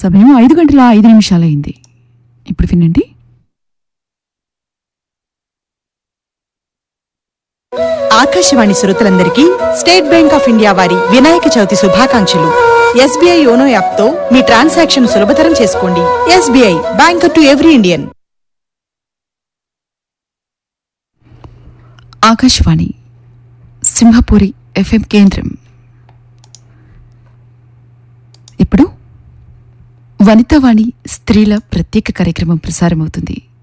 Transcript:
సమయం ఐదు గంటల ఐదు నిమిషాలైంది ఇప్పుడు వినండి ఆకాశవాణి శ్రోతలందరికీ స్టేట్ బ్యాంక్ ఆఫ్ ఇండియా వారి వినాయక చవితి శుభాకాంక్షలు ఎస్బీఐ యోనో యాప్ తో మీ ట్రాన్సాక్షన్ సులభతరం చేసుకోండి SBI bank to every Indian Akashvani Simhapuri FM కేంద్రం ఇప్పుడు వనితావాణి స్త్రీల ప్రత్యేక కార్యక్రమం ప్రసారమవుతుంది